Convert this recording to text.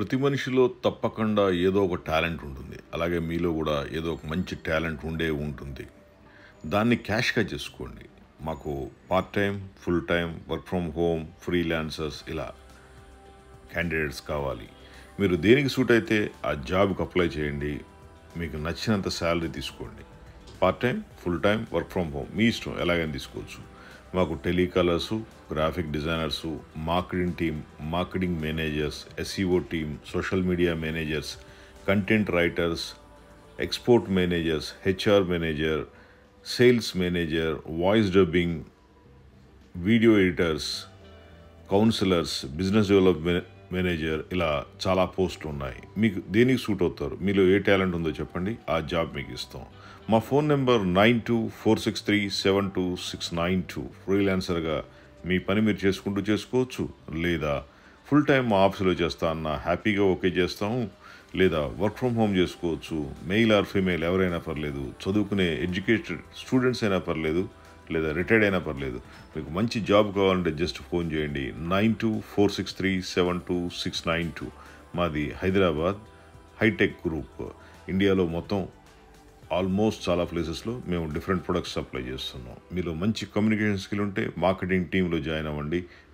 ప్రతి మనిషిలో తప్పకుండా ఏదో ఒక టాలెంట్ ఉంటుంది అలాగే మీలో కూడా ఏదో ఒక మంచి టాలెంట్ ఉండే ఉంటుంది దాన్ని క్యాష్గా చేసుకోండి మాకు part time full time work from home freelancers ఇలా క్యాండిడేట్స్ కావాలి మీరు దేనికి సూట్ అయితే ఆ జాబ్కి అప్లై చేయండి మీకు నచ్చినంత శాలరీ తీసుకోండి part time full time work from home మీ ఇష్టం ఎలాగైనా తీసుకోవచ్చు మాకు telecallers graphic designers marketing team marketing managers SEO team social media managers content writers export managers HR manager sales manager voice dubbing video editors counsellors business development manager ఇలా చాలా పోస్టులు ఉన్నాయి మీకు దేనికి సూట్ అవుతారు మీలో ఏ టాలెంట్ ఉందో చెప్పండి ఆ జాబ్ మీకు ఇస్తాం మా phone number nine two four six three seven two six nine two ఫ్రీలాన్సర్గా మీ పని మీరు చేసుకుంటూ చేసుకోవచ్చు లేదా ఫుల్ టైం మా ఆఫీసులో చేస్తా అన్న హ్యాపీగా ఓకే చేస్తాము లేదా వర్క్ ఫ్రమ్ హోమ్ చేసుకోవచ్చు మెయిల్ ఆర్ ఫీమేల్ ఎవరైనా పర్లేదు చదువుకునే ఎడ్యుకేటెడ్ స్టూడెంట్స్ అయినా పర్లేదు లేదా రిటైర్డ్ అయినా పర్లేదు మీకు మంచి జాబ్ కావాలంటే జస్ట్ ఫోన్ చేయండి nine two four six three seven two six nine two మాది హైదరాబాద్ హైటెక్ గ్రూప్ ఇండియాలో మొత్తం ఆల్మోస్ట్ చాలా ప్లేసెస్లో మేము డిఫరెంట్ ప్రొడక్ట్స్ సప్లై చేస్తున్నాం మీలో మంచి కమ్యూనికేషన్ స్కిల్ ఉంటే మార్కెటింగ్ టీంలో జాయిన్ అవ్వండి